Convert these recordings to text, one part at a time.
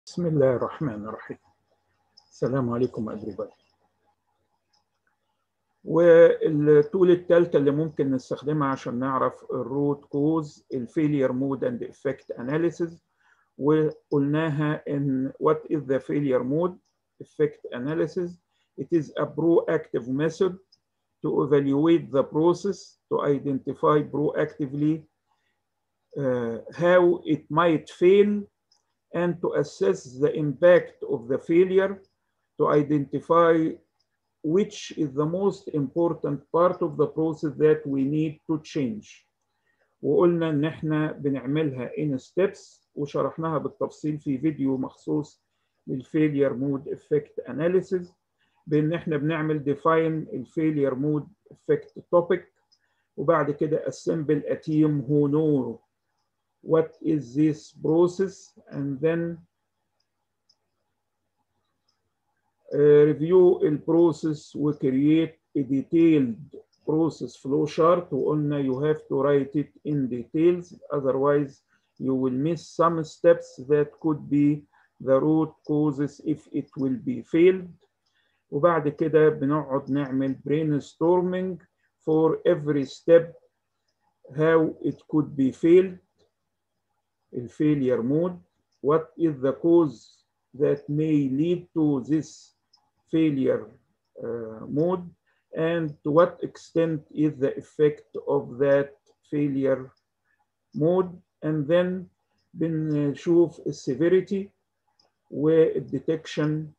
بسم الله الرحمن الرحيم السلام عليكم everybody والتول الثالثه اللي ممكن نستخدمها عشان نعرف الروت كوز الفيلير مود اند افكت اناليسيز وقلناها ان what is the failure mode effect analysis it is a proactive method to evaluate the process to identify proactively uh, how it might fail and to assess the impact of the failure to identify which is the most important part of the process that we need to change. وقلنا ان احنا بنعملها in steps وشرحناها بالتفصيل في فيديو مخصوص للفيلير مود افكت اناليسيز بان احنا بنعمل define الفيلير مود افكت topic وبعد كده assemble a team who know what is this process and then uh, review البروسيس و create a detailed process flow chart وقلنا you have to write it in details otherwise you will miss some steps that could be the root causes if it will be failed وبعد كده بنقعد نعمل brainstorming for every step how it could be failed الفيلير مود what is the cause that may lead to this failure uh, mode and to what extent is the effect of that failure mode and then بنشوف السيفيريتي والديتكشن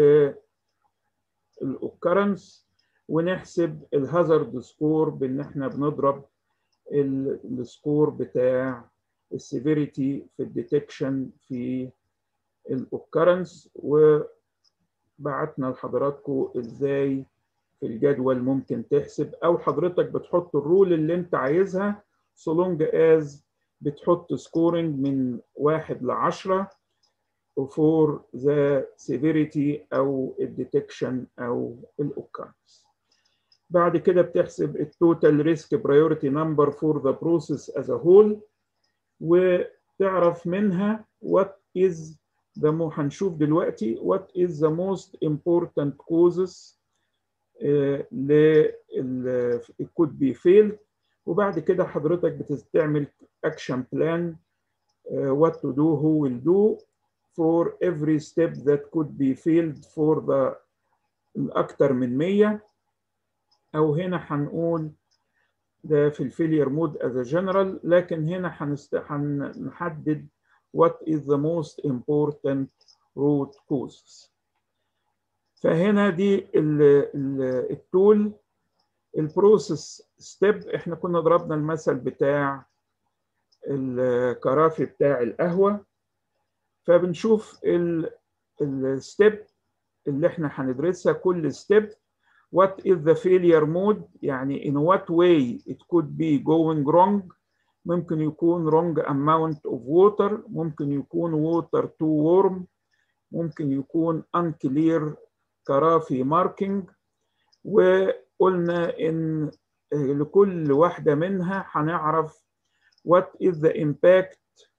والاوكرنس ونحسب الهازارد سكور بان احنا بنضرب السكور بتاع السيفيريتي في الديتكشن في الاوكرنس وبعتنا لحضراتكم ازاي في الجدول ممكن تحسب او حضرتك بتحط الرول اللي انت عايزها so long as بتحط سكورنج من واحد لعشرة for the severity او الديتكشن او الاوكرنس بعد كده بتحسب التوتال ريسك برايورتي نمبر فور ذا بروسيس از ا هول وتعرف منها what is the هنشوف دلوقتي what is the most important causes uh, ل it could be failed وبعد كده حضرتك بتعمل action plan uh, what to do who will do for every step that could be failed for the الأكثر من 100 أو هنا هنقول ده في الفيلير مود as a general لكن هنا هنست... هنحدد what is the most important root causes فهنا دي ال... ال... التول البروسيس ستيب احنا كنا ضربنا المثل بتاع الكرافي بتاع القهوه فبنشوف الستيب اللي احنا هندرسها كل ستيب what is the failure mode يعني in what way it could be going wrong ممكن يكون wrong amount of water ممكن يكون water too warm ممكن يكون unclear كرافي marking وقلنا ان لكل واحدة منها هنعرف what is the impact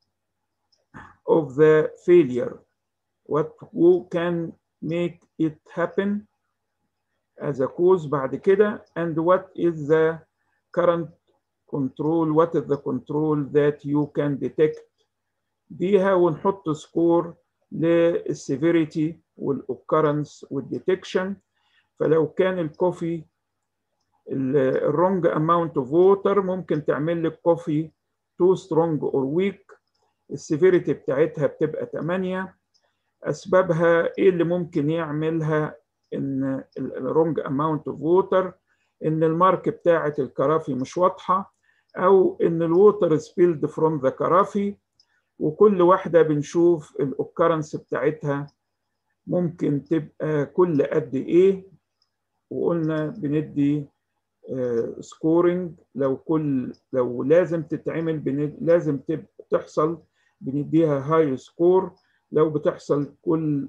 of the failure what who can make it happen as a cause بعد كده and what is the current control what is the control that you can detect بيها ونحط سكور للسيفيريتي والاوكرنس والديتكشن فلو كان الكوفي الرونج اماونت اوف ووتر ممكن تعمل لك كوفي تو سترونج اور ويك السيفيريتي بتاعتها بتبقى 8 اسبابها ايه اللي ممكن يعملها ان الرونج اماونت اوف ووتر ان المارك بتاعه الكرافي مش واضحه او ان الووتر سبيلد فروم ذا كرافي وكل واحده بنشوف الاوكرنس بتاعتها ممكن تبقى كل قد ايه وقلنا بندي سكورنج لو كل لو لازم تتعمل بند... لازم تب... تحصل بنديها هاي سكور لو بتحصل كل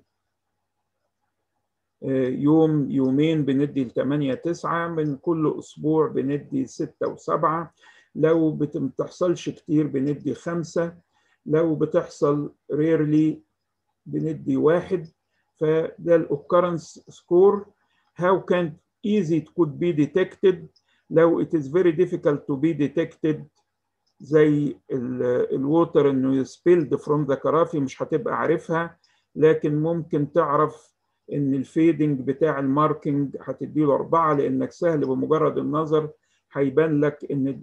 يوم يومين بندي 8 9 من كل اسبوع بندي 6 و7 لو بتحصلش كتير بندي 5 لو بتحصل rarely بندي واحد فده الاوكرنس سكور how can easy it could be detected لو it is very difficult to be detected زي الووتر انه يسبيلد فروم ذا كرافي مش هتبقى عارفها لكن ممكن تعرف ان الفيدنج بتاع الماركينج هتديله أربعة لانك سهل بمجرد النظر هيبان لك ان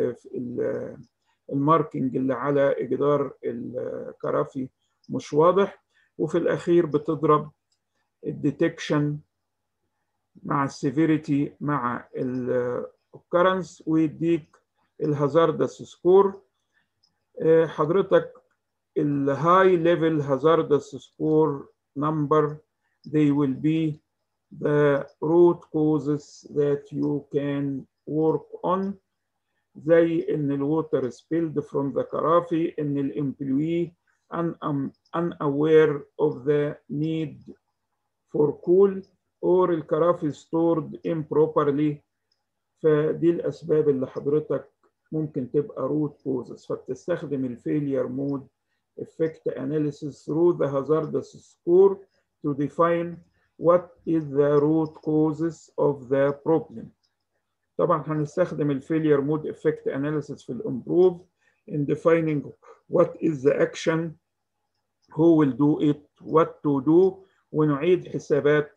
الماركينج اللي على جدار الكرافي مش واضح وفي الاخير بتضرب الديتكشن مع السيفيريتي مع الاوكرنس ويديك الهازاردس سكور حضرتك الهاي ليفل هازاردس سكور number they will be the root causes that you can work on زي ان الووتر spilled from the كرافي ان الامبلوي unaware of the need for cool or الكرافي stored improperly فدي الاسباب اللي حضرتك ممكن تبقى root causes فبتستخدم الفيلير مود effect analysis through the hazardous score to define what is the root causes of the problem. طبعا هنستخدم الفيلير مود effect analysis في الامبروف in defining what is the action who will do it what to do ونعيد حسابات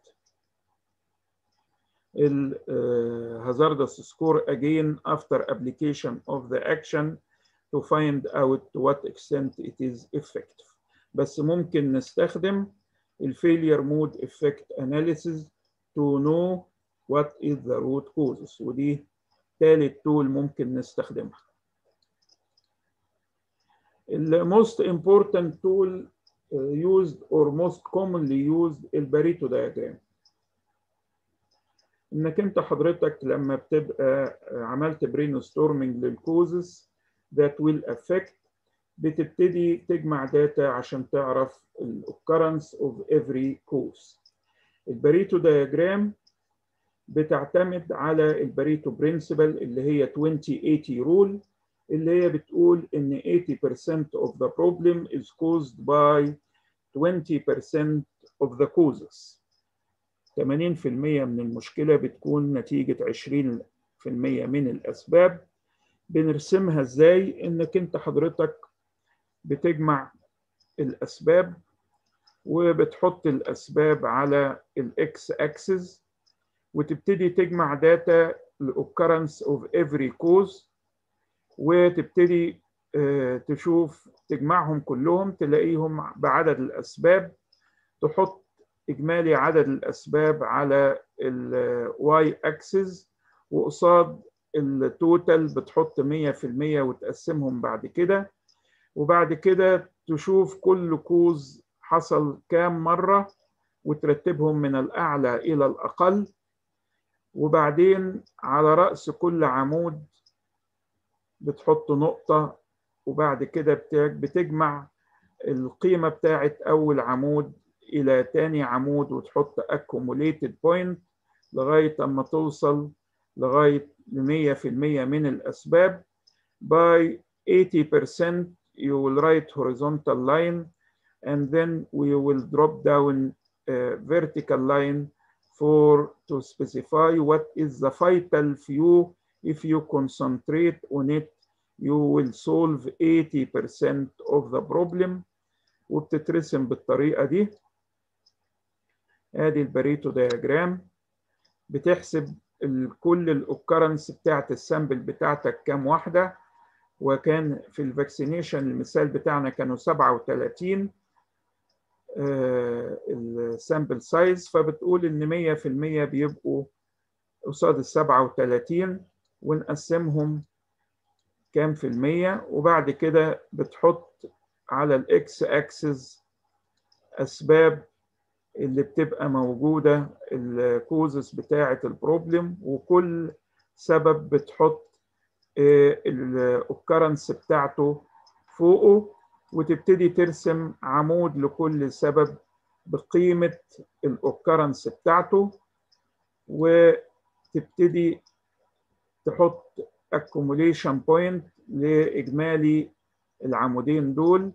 ال uh, hazardous score again after application of the action to find out to what extent it is effective بس ممكن نستخدم الفيلير مود effect analysis to know what is the root causes ودي ثالث تول ممكن نستخدمها ال most important tool used or most commonly used الباريتو diagram انك انت حضرتك لما بتبقى عملت برين ستورمنج للكوزز that will affect بتبتدي تجمع داتا عشان تعرف الاوكرنس of every cause الباريتو diagram بتعتمد على الباريتو برنسبل اللي هي 2080 رول اللي هي بتقول ان 80% of the problem is caused by 20% of the causes 80% من المشكلة بتكون نتيجة 20% من الأسباب بنرسمها ازاي انك انت حضرتك بتجمع الأسباب وبتحط الأسباب على الإكس أكسس وتبتدي تجمع داتا الاوكرنس اوف افري كوز وتبتدي تشوف تجمعهم كلهم تلاقيهم بعدد الاسباب تحط اجمالي عدد الاسباب على الواي اكسس وقصاد التوتال بتحط 100% وتقسمهم بعد كده وبعد كده تشوف كل كوز حصل كام مره وترتبهم من الاعلى الى الاقل وبعدين على رأس كل عمود بتحط نقطة وبعد كده بتجمع القيمة بتاعت أول عمود إلى تاني عمود وتحط accumulated point لغاية أما توصل لغاية لمية في المية من الأسباب by 80% you will write horizontal line and then we will drop down a vertical line for to specify what is the vital few if you concentrate on it you will solve 80% of the problem وبتترسم بالطريقة دي ادي الباريتو دياجرام بتحسب كل الاوكرنس بتاعت السامبل بتاعتك كام واحدة وكان في الفاكسينيشن المثال بتاعنا كانوا 37 السامبل سايز فبتقول ان 100% بيبقوا قصاد ال 37 ونقسمهم كام في المية وبعد كده بتحط على الاكس اكسس اسباب اللي بتبقى موجودة الكوزس بتاعة البروبلم وكل سبب بتحط الاوكرنس بتاعته فوقه وتبتدي ترسم عمود لكل سبب بقيمة الأوكرنس بتاعته وتبتدي تحط accumulation point لإجمالي العمودين دول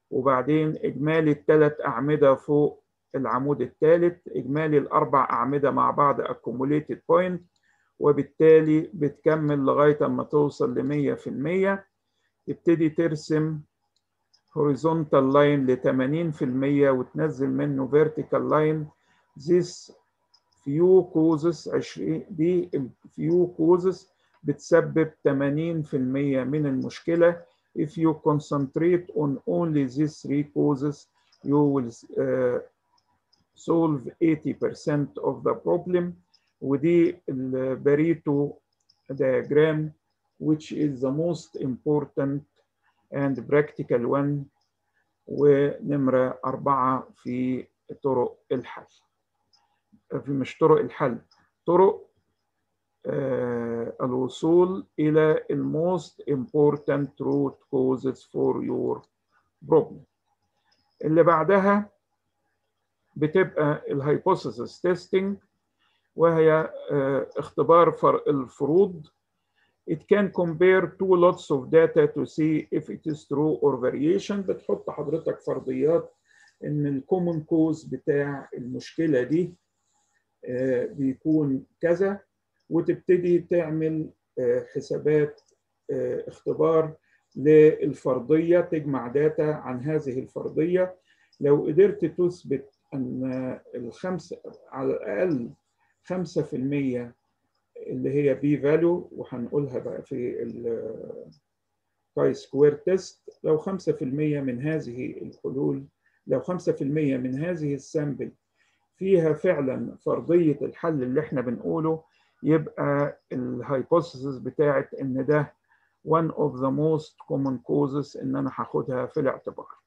وبعدين إجمالي الثلاث أعمدة فوق العمود الثالث إجمالي الأربع أعمدة مع بعض accumulated point وبالتالي بتكمل لغاية أما توصل ل 100% تبتدي ترسم horizontal line ل 80% وتنزل منه vertical line this few causes 20 دي few causes بتسبب 80% من المشكلة if you concentrate on only these three causes you will uh, solve 80% of the problem ودي الباريتو diagram which is the most important and practical one ونمرة أربعة في طرق الحل في مش طرق الحل طرق آه الوصول إلى ال most important root causes for your problem اللي بعدها بتبقى الهايبوثيسيس تيستنج وهي آه اختبار الفروض It can compare two lots of data to see if it is true or variation بتحط حضرتك فرضيات ان الكومن كوز بتاع المشكلة دي آه بيكون كذا وتبتدي تعمل آه حسابات آه اختبار للفرضية تجمع داتا عن هذه الفرضية لو قدرت تثبت أن الخمسة على الأقل خمسة في المية اللي هي بي فاليو وهنقولها بقى في الكاي سكوير تيست لو 5% من هذه الحلول لو 5% من هذه السامبل فيها فعلا فرضية الحل اللي احنا بنقوله يبقى الهايبوثيسيس بتاعت ان ده one of the most common causes ان انا هاخدها في الاعتبار